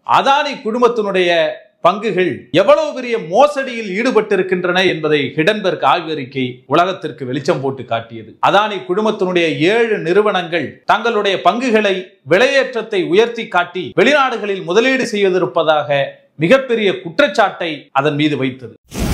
அதானி குடும்பத்தினுடைய பங்குகள் எவ்வளவு பெரிய மோசடியில் ஈடுபட்டிருக்கின்றன என்பதை ஹிடன்பர்க் ஆய்வறிக்கை உலகத்திற்கு வெளிச்சம் போட்டு காட்டியது அதானி குடும்பத்தினுடைய ஏழு நிறுவனங்கள் தங்களுடைய பங்குகளை விலையேற்றத்தை உயர்த்தி காட்டி வெளிநாடுகளில் முதலீடு செய்வதிருப்பதாக மிகப்பெரிய குற்றச்சாட்டை அதன் மீது வைத்தது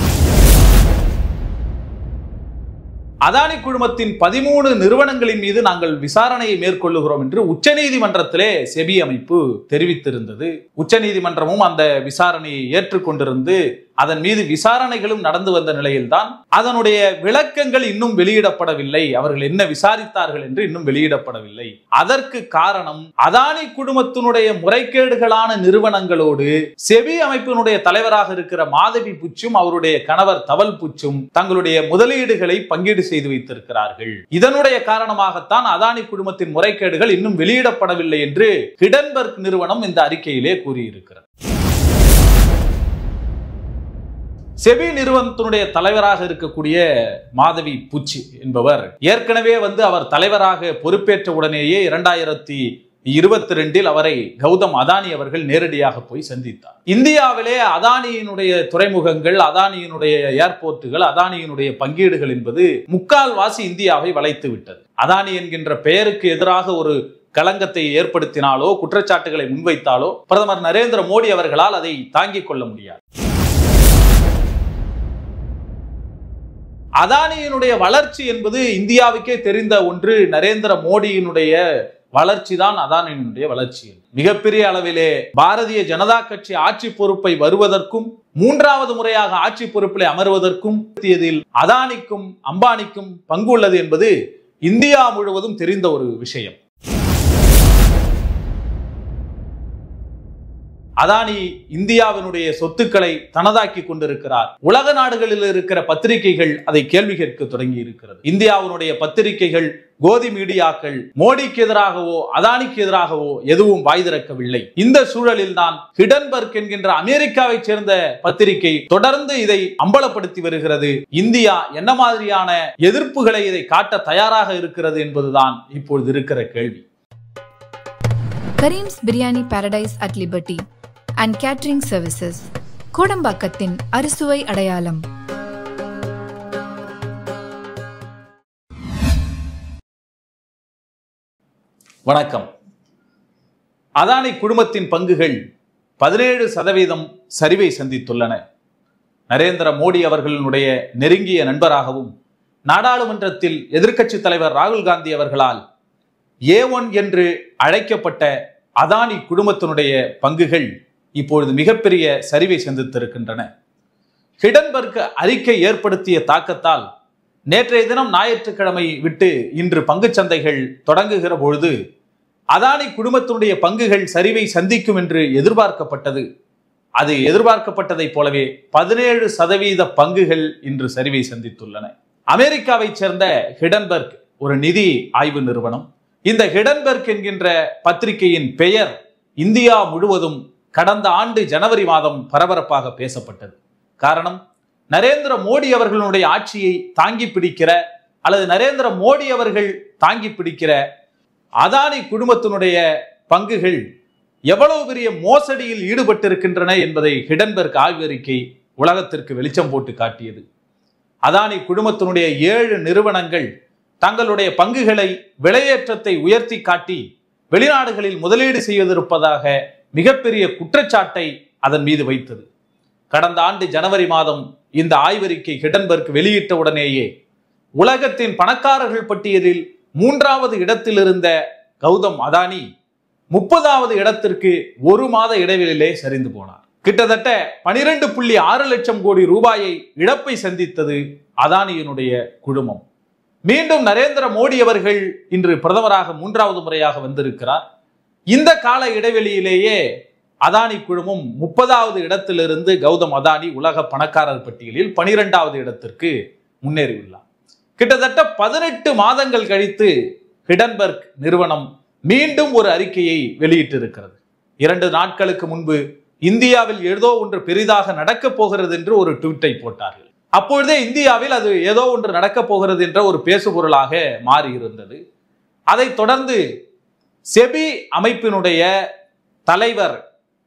அதானி குழுமத்தின் பதிமூணு நிறுவனங்களின் மீது நாங்கள் விசாரணையை மேற்கொள்ளுகிறோம் என்று உச்சநீதிமன்றத்திலே செபி அமைப்பு தெரிவித்திருந்தது உச்சநீதிமன்றமும் அந்த விசாரணையை ஏற்றுக்கொண்டிருந்து அதன் மீது விசாரணைகளும் நடந்து வந்த நிலையில்தான் அதனுடைய விளக்கங்கள் இன்னும் வெளியிடப்படவில்லை அவர்கள் என்ன விசாரித்தார்கள் என்று இன்னும் வெளியிடப்படவில்லை அதற்கு காரணம் அதானி குடும்பத்தினுடைய முறைகேடுகளான நிறுவனங்களோடு செபி அமைப்பினுடைய தலைவராக இருக்கிற மாதவி புச்சும் அவருடைய கணவர் தவல் புச்சும் தங்களுடைய முதலீடுகளை பங்கீடு செய்து வைத்திருக்கிறார்கள் இதனுடைய காரணமாகத்தான் அதானி குடும்பத்தின் முறைகேடுகள் இன்னும் வெளியிடப்படவில்லை என்று ஹிடன்பர்க் நிறுவனம் இந்த அறிக்கையிலே கூறியிருக்கிறது செபி நிறுவனத்தினுடைய தலைவராக இருக்கக்கூடிய மாதவி புச்சி என்பவர் ஏற்கனவே வந்து அவர் தலைவராக பொறுப்பேற்ற உடனேயே இரண்டாயிரத்தி இருபத்தி ரெண்டில் அவரை கௌதம் அதானி அவர்கள் நேரடியாக போய் சந்தித்தார் இந்தியாவிலே அதானியினுடைய துறைமுகங்கள் அதானியினுடைய ஏர்போர்ட்டுகள் அதானியினுடைய பங்கீடுகள் என்பது முக்கால்வாசி இந்தியாவை வளைத்து விட்டது அதானி என்கின்ற பெயருக்கு எதிராக ஒரு களங்கத்தை ஏற்படுத்தினாலோ குற்றச்சாட்டுகளை முன்வைத்தாலோ பிரதமர் நரேந்திர மோடி அவர்களால் அதை தாங்கிக் கொள்ள முடியாது அதானியினுடைய வளர்ச்சி என்பது இந்தியாவுக்கே தெரிந்த ஒன்று நரேந்திர மோடியினுடைய வளர்ச்சி தான் அதானியினுடைய வளர்ச்சி மிகப்பெரிய அளவிலே பாரதிய ஜனதா கட்சி ஆட்சி பொறுப்பை வருவதற்கும் மூன்றாவது முறையாக ஆட்சி பொறுப்பில் அமர்வதற்கும் இதில் அதானிக்கும் அம்பானிக்கும் பங்கு உள்ளது என்பது இந்தியா முழுவதும் தெரிந்த ஒரு விஷயம் அதானி இந்தியாவினுடைய சொத்துக்களை தனதாக்கி கொண்டிருக்கிறார் உலக நாடுகளில் இருக்கிற பத்திரிகைகள் அதை கேள்வி கேட்க தொடங்கி இருக்கிறது இந்தியாவினுடைய பத்திரிகைகள் கோதி மீடியாக்கள் மோடிக்கு எதிராகவோ அதானிக்கு எதிராகவோ எதுவும் வாய் திறக்கவில்லை இந்த சூழலில் தான் ஹிடன்பர்க் என்கின்ற அமெரிக்காவை சேர்ந்த பத்திரிகை தொடர்ந்து இதை அம்பலப்படுத்தி வருகிறது இந்தியா என்ன மாதிரியான எதிர்ப்புகளை இதை காட்ட தயாராக இருக்கிறது என்பதுதான் இப்பொழுது இருக்கிற கேள்வி Kareem's biryani paradise at liberty and catering services கோடம்பாக்கத்தின் அறுசுவை அடையாளம் வணக்கம் அதானி குடும்பத்தின் பங்குகள் பதினேழு சதவீதம் சரிவை சந்தித்துள்ளன நரேந்திர மோடி அவர்களுடைய நெருங்கிய நண்பராகவும் நாடாளுமன்றத்தில் எதிர்க்கட்சி தலைவர் ராகுல் காந்தி அவர்களால் ஏ ஒன் என்று அழைக்கப்பட்ட அதானி குடும்பத்தினுடைய பங்குகள் இப்பொழுது மிகப்பெரிய சரிவை சந்தித்திருக்கின்றன ஹிடன்பர்க் அறிக்கை ஏற்படுத்திய தாக்கத்தால் நேற்றைய தினம் ஞாயிற்றுக்கிழமை விட்டு இன்று பங்குச் சந்தைகள் தொடங்குகிற பொழுது அதானி குடும்பத்தினுடைய பங்குகள் சரிவை சந்திக்கும் என்று எதிர்பார்க்கப்பட்டது அது எதிர்பார்க்கப்பட்டதைப் போலவே பதினேழு சதவீத பங்குகள் இன்று சரிவை சந்தித்துள்ளன அமெரிக்காவைச் சேர்ந்த ஹிடன்பர்க் ஒரு நிதி ஆய்வு நிறுவனம் இந்த ஹிடன்பர்க் என்கின்ற பத்திரிகையின் பெயர் இந்தியா முழுவதும் கடந்த ஆண்டு ஜனவரி மாதம் பரபரப்பாக பேசப்பட்டது காரணம் நரேந்திர மோடி அவர்களுடைய ஆட்சியை தாங்கி பிடிக்கிற அல்லது நரேந்திர மோடி அவர்கள் தாங்கி பிடிக்கிற அதானி குடும்பத்தினுடைய பங்குகள் எவ்வளவு பெரிய மோசடியில் ஈடுபட்டிருக்கின்றன என்பதை ஹிடன்பர்க் ஆய்வறிக்கை உலகத்திற்கு வெளிச்சம் போட்டு காட்டியது அதானி குடும்பத்தினுடைய ஏழு நிறுவனங்கள் தங்களுடைய பங்குகளை விலையேற்றத்தை உயர்த்தி காட்டி வெளிநாடுகளில் முதலீடு செய்வதிருப்பதாக மிகப்பெரிய குற்றச்சாட்டை அதன் மீது வைத்தது கடந்த ஆண்டு ஜனவரி மாதம் இந்த ஆய்வறிக்கை ஹிடன்பர்க் வெளியிட்ட உடனேயே உலகத்தின் பணக்காரர்கள் பட்டியலில் மூன்றாவது இடத்தில் இருந்த கௌதம் அதானி முப்பதாவது இடத்திற்கு ஒரு மாத இடைவெளியிலே சரிந்து போனார் கிட்டத்தட்ட பனிரெண்டு புள்ளி ஆறு லட்சம் கோடி ரூபாயை இழப்பை சந்தித்தது அதானியினுடைய குழுமம் மீண்டும் நரேந்திர மோடி அவர்கள் இன்று பிரதமராக மூன்றாவது முறையாக வந்திருக்கிறார் இந்த கால இடைவெளியிலேயே அதானி குழுமம் முப்பதாவது இடத்திலிருந்து கௌதம் அதானி உலக பணக்காரர் பட்டியலில் பனிரெண்டாவது இடத்திற்கு முன்னேறியுள்ளார் கிட்டத்தட்ட பதினெட்டு மாதங்கள் கழித்து ஹிடன்பர்க் நிறுவனம் மீண்டும் ஒரு அறிக்கையை வெளியிட்டிருக்கிறது இரண்டு நாட்களுக்கு முன்பு இந்தியாவில் ஏதோ ஒன்று பெரிதாக நடக்கப் போகிறது என்று ஒரு ட்வீட்டை போட்டார்கள் அப்பொழுதே இந்தியாவில் அது ஏதோ ஒன்று நடக்கப் போகிறது என்ற ஒரு பேசுபொருளாக மாறி இருந்தது அதைத் தொடர்ந்து செபி அமைப்பினுடைய தலைவர்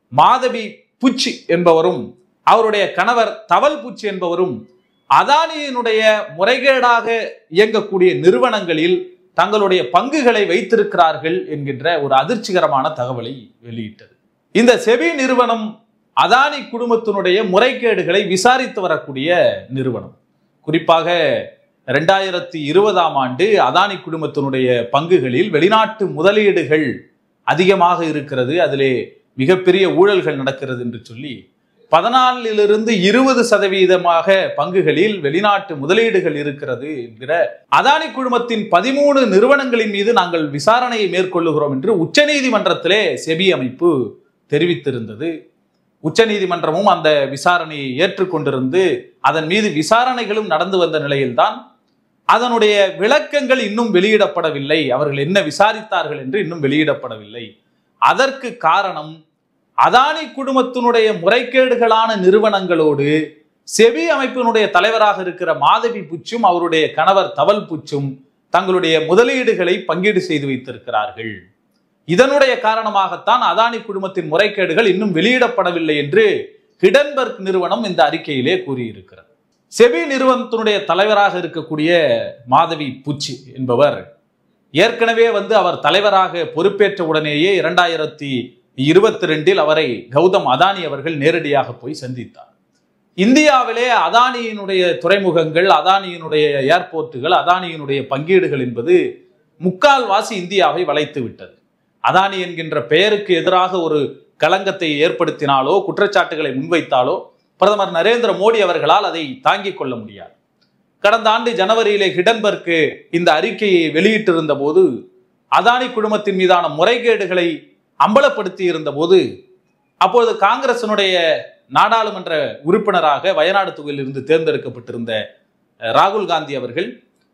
மாதவி புச்சி என்பவரும் அவருடைய கணவர் தவல் புச்சி என்பவரும் அதானியினுடைய முறைகேடாக இயங்கக்கூடிய நிறுவனங்களில் தங்களுடைய பங்குகளை வைத்திருக்கிறார்கள் என்கின்ற ஒரு அதிர்ச்சிகரமான தகவலை வெளியிட்டது இந்த செபி நிறுவனம் அதானி குடும்பத்தினுடைய முறைகேடுகளை விசாரித்து வரக்கூடிய நிறுவனம் குறிப்பாக ரெண்டாயிரத்தி இருபதாம் ஆண்டு அதானி குடும்பத்தினுடைய பங்குகளில் வெளிநாட்டு முதலீடுகள் அதிகமாக இருக்கிறது அதிலே மிகப்பெரிய ஊழல்கள் நடக்கிறது என்று சொல்லி பதினாலிலிருந்து இருபது சதவீதமாக பங்குகளில் வெளிநாட்டு முதலீடுகள் இருக்கிறது என்கிற அதானி குழுமத்தின் பதிமூணு நிறுவனங்களின் மீது நாங்கள் விசாரணையை மேற்கொள்ளுகிறோம் என்று உச்சநீதிமன்றத்திலே செபி அமைப்பு தெரிவித்திருந்தது உச்சநீதிமன்றமும் அந்த விசாரணையை ஏற்றுக்கொண்டிருந்து அதன் மீது விசாரணைகளும் நடந்து வந்த நிலையில்தான் அதனுடைய விளக்கங்கள் இன்னும் வெளியிடப்படவில்லை அவர்கள் என்ன விசாரித்தார்கள் என்று இன்னும் வெளியிடப்படவில்லை அதற்கு காரணம் அதானி குடும்பத்தினுடைய முறைகேடுகளான நிறுவனங்களோடு செபி அமைப்பினுடைய தலைவராக இருக்கிற மாதவி புச்சும் அவருடைய கணவர் தவல் புச்சும் தங்களுடைய முதலீடுகளை பங்கீடு செய்து வைத்திருக்கிறார்கள் இதனுடைய காரணமாகத்தான் அதானி குடும்பத்தின் முறைகேடுகள் இன்னும் வெளியிடப்படவில்லை என்று ஹிடன்பர்க் நிறுவனம் இந்த அறிக்கையிலே கூறியிருக்கிறது செபி நிறுவனத்தினுடைய தலைவராக இருக்கக்கூடிய மாதவி புச்சி என்பவர் ஏற்கனவே வந்து அவர் தலைவராக பொறுப்பேற்ற உடனேயே இரண்டாயிரத்தி இருபத்தி ரெண்டில் அவரை கௌதம் அதானி அவர்கள் நேரடியாக போய் சந்தித்தார் இந்தியாவிலே அதானியினுடைய துறைமுகங்கள் அதானியினுடைய ஏர்போர்ட்டுகள் அதானியினுடைய பங்கீடுகள் என்பது முக்கால்வாசி இந்தியாவை வளைத்து விட்டது அதானி என்கின்ற பெயருக்கு எதிராக ஒரு களங்கத்தை ஏற்படுத்தினாலோ குற்றச்சாட்டுகளை முன்வைத்தாலோ பிரதமர் நரேந்திர மோடி அவர்களால் அதை தாங்கிக் கொள்ள முடியாது கடந்த ஆண்டு ஜனவரியிலே ஹிடன்பர்க்கு இந்த அறிக்கையை வெளியிட்டிருந்த போது அதானி குழுமத்தின் மீதான முறைகேடுகளை அம்பலப்படுத்தி இருந்த போது அப்பொழுது காங்கிரசினுடைய நாடாளுமன்ற உறுப்பினராக வயநாடு தொகுதியிலிருந்து தேர்ந்தெடுக்கப்பட்டிருந்த ராகுல் காந்தி அவர்கள்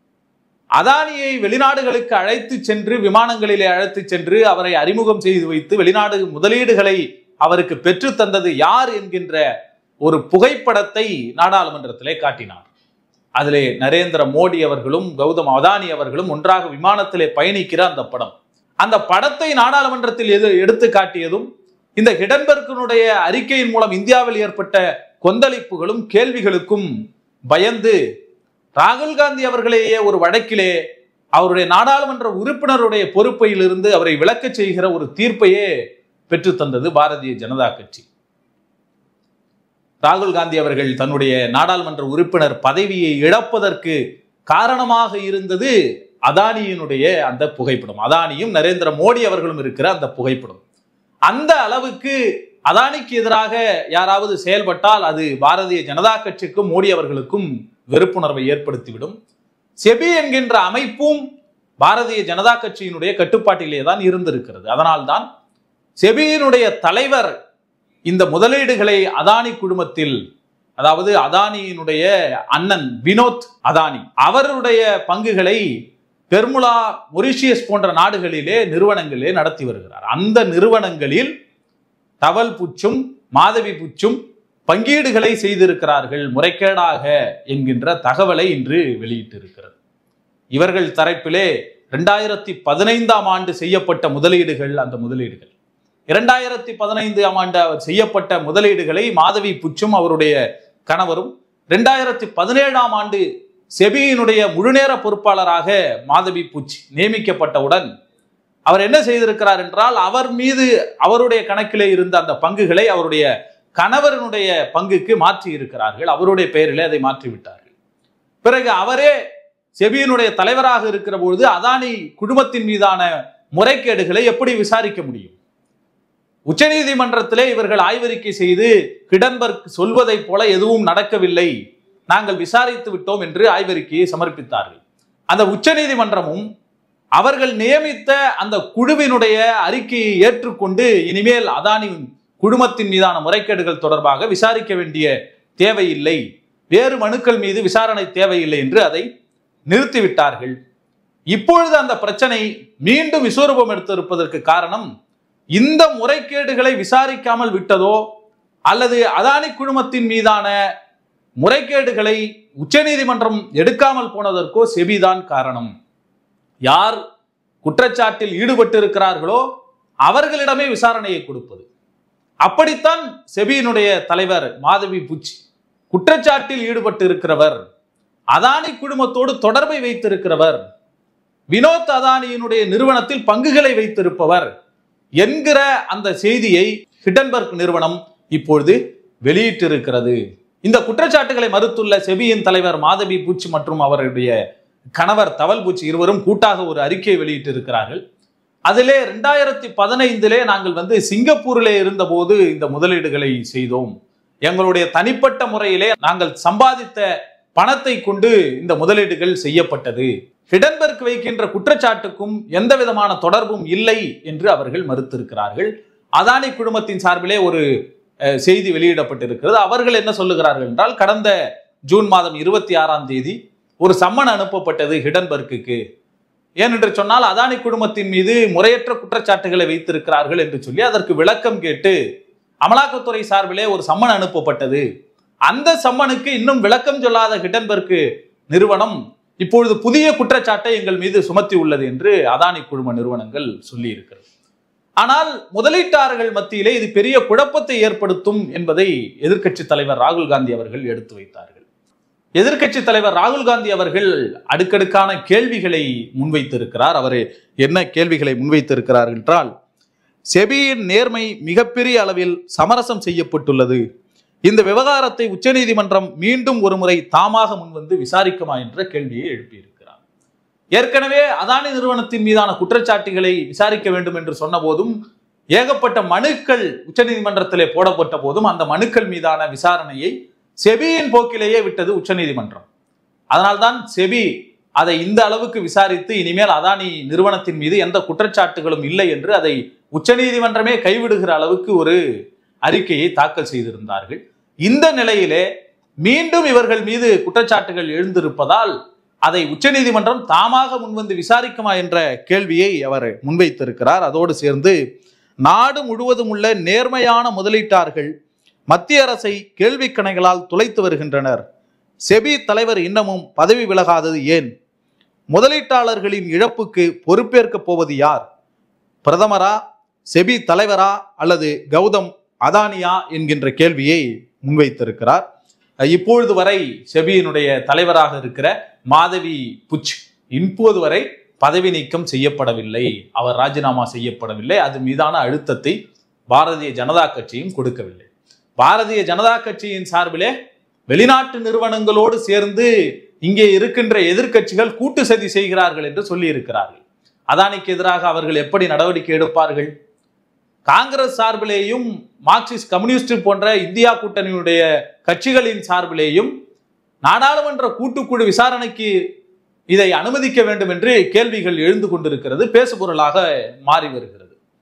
அதானியை வெளிநாடுகளுக்கு அழைத்து சென்று விமானங்களிலே அழைத்து சென்று அவரை அறிமுகம் செய்து வைத்து வெளிநாடு முதலீடுகளை அவருக்கு பெற்று தந்தது யார் என்கின்ற ஒரு புகைப்படத்தை நாடாளுமன்றத்திலே காட்டினார் அதிலே நரேந்திர மோடி அவர்களும் கௌதம் அதானி அவர்களும் ஒன்றாக விமானத்திலே பயணிக்கிற அந்த படம் அந்த படத்தை நாடாளுமன்றத்தில் எது எடுத்து காட்டியதும் இந்த ஹிடன்பர்க்கினுடைய அறிக்கையின் மூலம் இந்தியாவில் ஏற்பட்ட கொந்தளிப்புகளும் கேள்விகளுக்கும் பயந்து ராகுல் காந்தி அவர்களையே ஒரு வழக்கிலே அவருடைய நாடாளுமன்ற உறுப்பினருடைய பொறுப்பையிலிருந்து அவரை விளக்கச் செய்கிற ஒரு தீர்ப்பையே பெற்று தந்தது பாரதிய ஜனதா கட்சி ராகுல் காந்தி அவர்கள் தன்னுடைய நாடாளுமன்ற உறுப்பினர் பதவியை இழப்பதற்கு காரணமாக இருந்தது அதானியினுடைய அந்த புகைப்படம் அதானியும் நரேந்திர மோடி அவர்களும் இருக்கிற அந்த புகைப்படம் அந்த அளவுக்கு அதானிக்கு எதிராக யாராவது செயல்பட்டால் அது பாரதிய ஜனதா கட்சிக்கும் மோடி அவர்களுக்கும் வெறுப்புணர்வை ஏற்படுத்திவிடும் செபி என்கின்ற அமைப்பும் பாரதிய ஜனதா கட்சியினுடைய கட்டுப்பாட்டிலே தான் இருந்திருக்கிறது அதனால்தான் செபியினுடைய தலைவர் இந்த முதலீடுகளை அதானி குழுமத்தில் அதாவது அதானியினுடைய அண்ணன் வினோத் அதானி அவருடைய பங்குகளை பெர்முலா மொரிஷியஸ் போன்ற நாடுகளிலே நிறுவனங்களிலே நடத்தி வருகிறார் அந்த நிறுவனங்களில் தவல் புச்சும் மாதவி புச்சும் பங்கீடுகளை செய்திருக்கிறார்கள் முறைகேடாக என்கின்ற தகவலை இன்று வெளியிட்டிருக்கிறது இவர்கள் தரப்பிலே இரண்டாயிரத்தி பதினைந்தாம் ஆண்டு செய்யப்பட்ட முதலீடுகள் அந்த முதலீடுகள் இரண்டாயிரத்தி பதினைந்தாம் ஆண்டு அவர் செய்யப்பட்ட முதலீடுகளை மாதவி புச்சும் அவருடைய கணவரும் இரண்டாயிரத்தி பதினேழாம் ஆண்டு செபியினுடைய முழுநேர பொறுப்பாளராக மாதவி புச் நியமிக்கப்பட்டவுடன் அவர் என்ன செய்திருக்கிறார் என்றால் அவர் மீது அவருடைய கணக்கிலே இருந்த அந்த பங்குகளை அவருடைய கணவரனுடைய பங்குக்கு மாற்றி இருக்கிறார்கள் அவருடைய பெயரிலே அதை மாற்றி விட்டார்கள் பிறகு அவரே செபியினுடைய தலைவராக இருக்கிற பொழுது அதானி குடும்பத்தின் மீதான முறைகேடுகளை எப்படி விசாரிக்க முடியும் உச்சநீதிமன்றத்திலே இவர்கள் ஆய்வறிக்கை செய்து கிடன்பர்க் சொல்வதைப் போல எதுவும் நடக்கவில்லை நாங்கள் விசாரித்து விட்டோம் என்று ஆய்வறிக்கையை சமர்ப்பித்தார்கள் அந்த உச்சநீதிமன்றமும் அவர்கள் நியமித்த அந்த குழுவினுடைய அறிக்கையை ஏற்றுக்கொண்டு இனிமேல் அதானி குழுமத்தின் மீதான முறைகேடுகள் தொடர்பாக விசாரிக்க வேண்டிய தேவையில்லை வேறு மனுக்கள் மீது விசாரணை தேவையில்லை என்று அதை நிறுத்திவிட்டார்கள் இப்பொழுது அந்த பிரச்சனை மீண்டும் விஸ்வரூபம் எடுத்திருப்பதற்கு காரணம் இந்த முறைகேடுகளை விசாரிக்காமல் விட்டதோ அல்லது அதானி குழுமத்தின் மீதான முறைகேடுகளை உச்சநீதிமன்றம் எடுக்காமல் போனதற்கோ செபிதான் காரணம் யார் குற்றச்சாட்டில் ஈடுபட்டு இருக்கிறார்களோ அவர்களிடமே விசாரணையை கொடுப்பது அப்படித்தான் செபியினுடைய தலைவர் மாதவி பூச்சி குற்றச்சாட்டில் ஈடுபட்டு இருக்கிறவர் அதானி குழுமத்தோடு தொடர்பை வைத்திருக்கிறவர் வினோத் அதானியினுடைய நிறுவனத்தில் பங்குகளை வைத்திருப்பவர் என்கிற அந்த செய்தியை ஹிடன்பர்க் நிறுவனம் இப்பொழுது வெளியிட்டிருக்கிறது இந்த குற்றச்சாட்டுகளை மறுத்துள்ள செபியின் தலைவர் மாதவி பூச்சி மற்றும் அவருடைய கணவர் தவல் பூச்சி இருவரும் கூட்டாக ஒரு அறிக்கையை வெளியிட்டிருக்கிறார்கள் அதிலே ரெண்டாயிரத்தி பதினைந்திலே நாங்கள் வந்து சிங்கப்பூரிலே இருந்தபோது இந்த முதலீடுகளை செய்தோம் எங்களுடைய தனிப்பட்ட முறையிலே நாங்கள் சம்பாதித்த பணத்தை கொண்டு இந்த முதலீடுகள் செய்யப்பட்டது ஹிடன்பர்க் வைக்கின்ற குற்றச்சாட்டுக்கும் எந்த விதமான தொடர்பும் இல்லை என்று அவர்கள் மறுத்திருக்கிறார்கள் அதானி குழுமத்தின் சார்பிலே ஒரு அஹ், செய்தி வெளியிடப்பட்டிருக்கிறது அவர்கள் என்ன சொல்லுகிறார்கள் என்றால் கடந்த ஜூன் மாதம் இருபத்தி ஆறாம் தேதி ஒரு சம்மன் அனுப்பப்பட்டது ஹிடன்பர்க்குக்கு ஏனென்று சொன்னால் அதானி குழுமத்தின் மீது முறையற்ற குற்றச்சாட்டுகளை வைத்திருக்கிறார்கள் என்று சொல்லி அதற்கு விளக்கம் கேட்டு அமலாக்கத்துறை சார்பிலே ஒரு சம்மன் அனுப்பப்பட்டது அந்த சம்மனுக்கு இன்னும் விளக்கம் சொல்லாத ஹிடன்பர்க் நிறுவனம் இப்பொழுது புதிய குற்றச்சாட்டை எங்கள் மீது சுமத்தி உள்ளது என்று அதானி குழும நிறுவனங்கள் சொல்லி இருக்கிறது ஆனால் முதலீட்டாளர்கள் மத்தியிலே இது பெரிய குழப்பத்தை ஏற்படுத்தும் என்பதை எதிர்க்கட்சி தலைவர் ராகுல் காந்தி அவர்கள் எடுத்து வைத்தார்கள் எதிர்க்கட்சி தலைவர் ராகுல் காந்தி அவர்கள் அடுக்கடுக்கான கேள்விகளை முன்வைத்திருக்கிறார் அவர் என்ன கேள்விகளை முன்வைத்திருக்கிறார் என்றால் செபியின் நேர்மை மிகப்பெரிய அளவில் சமரசம் செய்யப்பட்டுள்ளது இந்த விவகாரத்தை உச்சநீதிமன்றம் மீண்டும் ஒருமுறை தாமாக முன்வந்து விசாரிக்குமா என்ற கேள்வியை எழுப்பியிருக்கிறார் ஏற்கனவே அதானி நிறுவனத்தின் மீதான குற்றச்சாட்டுகளை விசாரிக்க வேண்டும் என்று சொன்ன போதும் ஏகப்பட்ட மனுக்கள் உச்சநீதிமன்றத்திலே போடப்பட்ட போதும் அந்த மனுக்கள் மீதான விசாரணையை செபியின் போக்கிலேயே விட்டது உச்சநீதிமன்றம் அதனால்தான் செபி அதை இந்த அளவுக்கு விசாரித்து இனிமேல் அதானி நிறுவனத்தின் மீது எந்த குற்றச்சாட்டுகளும் இல்லை என்று அதை உச்சநீதிமன்றமே கைவிடுகிற அளவுக்கு ஒரு அறிக்கையை தாக்கல் செய்திருந்தார்கள் இந்த நிலையிலே மீண்டும் இவர்கள் மீது குற்றச்சாட்டுகள் எழுந்திருப்பதால் அதை உச்சநீதிமன்றம் தாமாக முன்வந்து விசாரிக்குமா என்ற கேள்வியை அவர் முன்வைத்திருக்கிறார் அதோடு சேர்ந்து நாடு முழுவதும் உள்ள நேர்மையான முதலீட்டார்கள் மத்திய அரசை கேள்விக்கணைகளால் துளைத்து வருகின்றனர் செபி தலைவர் இன்னமும் பதவி விலகாதது ஏன் முதலீட்டாளர்களின் இழப்புக்கு பொறுப்பேற்கப் போவது யார் பிரதமரா செபி தலைவரா அல்லது கௌதம் அதானியா என்கின்ற கேள்வியை முன்வைத்திருக்கிறார் இப்பொழுது வரை செபியினுடைய தலைவராக இருக்கிற மாதவி புச் இப்போது வரை பதவி நீக்கம் செய்யப்படவில்லை அவர் ராஜினாமா செய்யப்படவில்லை அது மீதான அழுத்தத்தை பாரதிய ஜனதா கட்சியும் கொடுக்கவில்லை பாரதிய ஜனதா கட்சியின் சார்பிலே வெளிநாட்டு நிறுவனங்களோடு சேர்ந்து இங்கே இருக்கின்ற எதிர்க்கட்சிகள் கூட்டு சதி செய்கிறார்கள் என்று சொல்லி இருக்கிறார்கள் அதானிக்கு எதிராக அவர்கள் எப்படி நடவடிக்கை எடுப்பார்கள் காங்கிரஸ் சார்பிலேயும் மார்க்சிஸ்ட் கம்யூனிஸ்ட் போன்ற இந்தியா கூட்டணியுடைய கட்சிகளின் சார்பிலேயும் நாடாளுமன்ற கூட்டுக்குழு விசாரணைக்கு இதை அனுமதிக்க வேண்டும் என்று கேள்விகள் எழுந்து கொண்டிருக்கிறது பேசுபொருளாக மாறி வருகிறது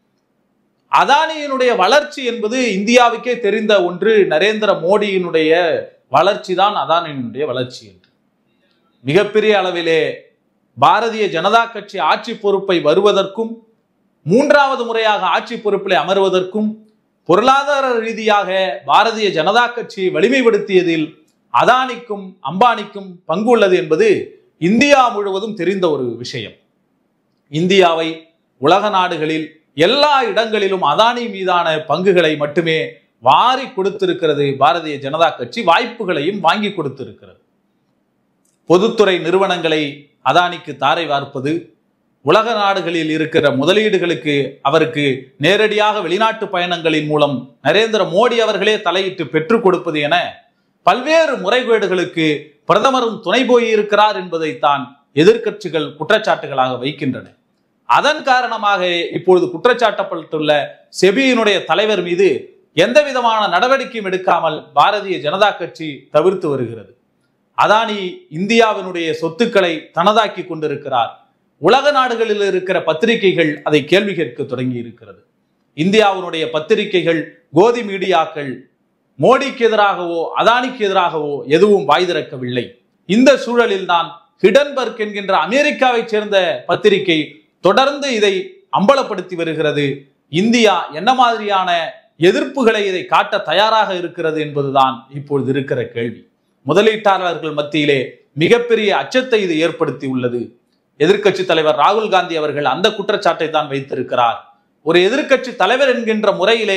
அதானியினுடைய வளர்ச்சி என்பது இந்தியாவுக்கே தெரிந்த ஒன்று நரேந்திர மோடியினுடைய வளர்ச்சி தான் அதானியினுடைய வளர்ச்சி என்று மிகப்பெரிய அளவிலே பாரதிய ஜனதா கட்சி ஆட்சி பொறுப்பை வருவதற்கும் மூன்றாவது முறையாக ஆட்சி பொறுப்பில் அமர்வதற்கும் பொருளாதார ரீதியாக பாரதிய ஜனதா கட்சியை வலிமைப்படுத்தியதில் அதானிக்கும் அம்பானிக்கும் பங்கு உள்ளது என்பது இந்தியா முழுவதும் தெரிந்த ஒரு விஷயம் இந்தியாவை உலக நாடுகளில் எல்லா இடங்களிலும் அதானி மீதான பங்குகளை மட்டுமே வாரி கொடுத்திருக்கிறது பாரதிய ஜனதா கட்சி வாய்ப்புகளையும் வாங்கி கொடுத்திருக்கிறது பொதுத்துறை நிறுவனங்களை அதானிக்கு தாரை வார்ப்பது உலக நாடுகளில் இருக்கிற முதலீடுகளுக்கு அவருக்கு நேரடியாக வெளிநாட்டு பயணங்களின் மூலம் நரேந்திர மோடி அவர்களே தலையிட்டு பெற்றுக் கொடுப்பது என பல்வேறு முறைகேடுகளுக்கு பிரதமரும் துணை போயிருக்கிறார் என்பதைத்தான் எதிர்க்கட்சிகள் குற்றச்சாட்டுகளாக வைக்கின்றன அதன் காரணமாக இப்பொழுது குற்றச்சாட்டப்பட்டுள்ள செபியினுடைய தலைவர் மீது எந்த விதமான நடவடிக்கையும் எடுக்காமல் பாரதிய ஜனதா கட்சி தவிர்த்து வருகிறது அதானி இந்தியாவினுடைய சொத்துக்களை தனதாக்கி கொண்டிருக்கிறார் உலக நாடுகளில் இருக்கிற பத்திரிகைகள் அதை கேள்வி கேட்க தொடங்கி இருக்கிறது இந்தியாவினுடைய பத்திரிகைகள் கோதி மீடியாக்கள் மோடிக்கு எதிராகவோ அதானிக்கு எதிராகவோ எதுவும் வாய் திறக்கவில்லை இந்த சூழலில் தான் ஹிடன்பர்க் என்கின்ற அமெரிக்காவைச் சேர்ந்த பத்திரிகை தொடர்ந்து இதை அம்பலப்படுத்தி வருகிறது இந்தியா என்ன மாதிரியான எதிர்ப்புகளை இதை காட்ட தயாராக இருக்கிறது என்பதுதான் இப்பொழுது இருக்கிற கேள்வி முதலீட்டாளர்கள் மத்தியிலே மிகப்பெரிய அச்சத்தை இது ஏற்படுத்தி உள்ளது எதிர்க்கட்சி தலைவர் ராகுல் காந்தி அவர்கள் அந்த குற்றச்சாட்டை தான் வைத்திருக்கிறார் ஒரு எதிர்க்கட்சி தலைவர் என்கின்ற முறையிலே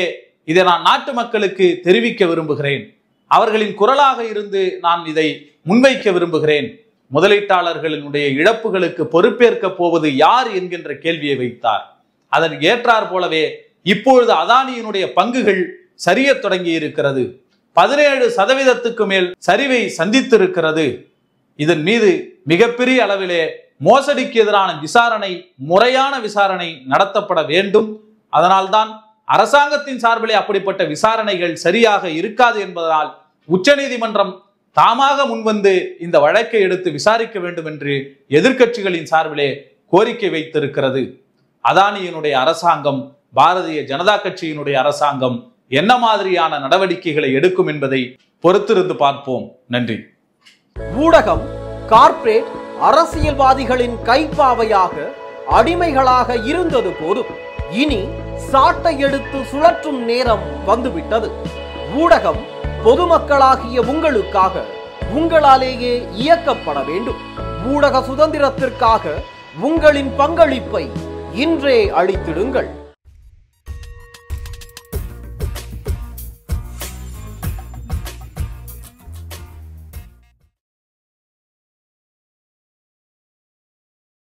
இதை நான் நாட்டு மக்களுக்கு தெரிவிக்க விரும்புகிறேன் அவர்களின் குரலாக இருந்து நான் இதை முன்வைக்க விரும்புகிறேன் முதலீட்டாளர்களினுடைய இழப்புகளுக்கு பொறுப்பேற்க போவது யார் என்கின்ற கேள்வியை வைத்தார் அதற்கு ஏற்றார் போலவே இப்பொழுது அதானியினுடைய பங்குகள் சரிய தொடங்கி இருக்கிறது பதினேழு சதவீதத்துக்கு மேல் சரிவை சந்தித்திருக்கிறது இதன் மீது மிகப்பெரிய அளவிலே மோசடிக்கு எதிரான விசாரணை முறையான விசாரணை நடத்தப்பட வேண்டும் அதனால்தான் அரசாங்கத்தின் சார்பிலே அப்படிப்பட்ட விசாரணைகள் சரியாக இருக்காது என்பதனால் உச்சநீதிமன்றம் தாமாக முன்வந்து இந்த வழக்கை எடுத்து விசாரிக்க வேண்டும் என்று எதிர்க்கட்சிகளின் சார்பிலே கோரிக்கை வைத்திருக்கிறது அதானியினுடைய அரசாங்கம் பாரதிய ஜனதா கட்சியினுடைய அரசாங்கம் என்ன மாதிரியான நடவடிக்கைகளை எடுக்கும் என்பதை பொறுத்திருந்து பார்ப்போம் நன்றி ஊடகம் கார்ப்பரேட் அரசியல்வாதிகளின் கைப்பாவையாக அடிமைகளாக இருந்தது போதும் இனி சாட்டை எடுத்து சுழற்றும் நேரம் வந்துவிட்டது ஊடகம் பொதுமக்களாகிய உங்களுக்காக உங்களாலேயே இயக்கப்பட வேண்டும் ஊடக சுதந்திரத்திற்காக உங்களின் பங்களிப்பை இன்றே அளித்திடுங்கள்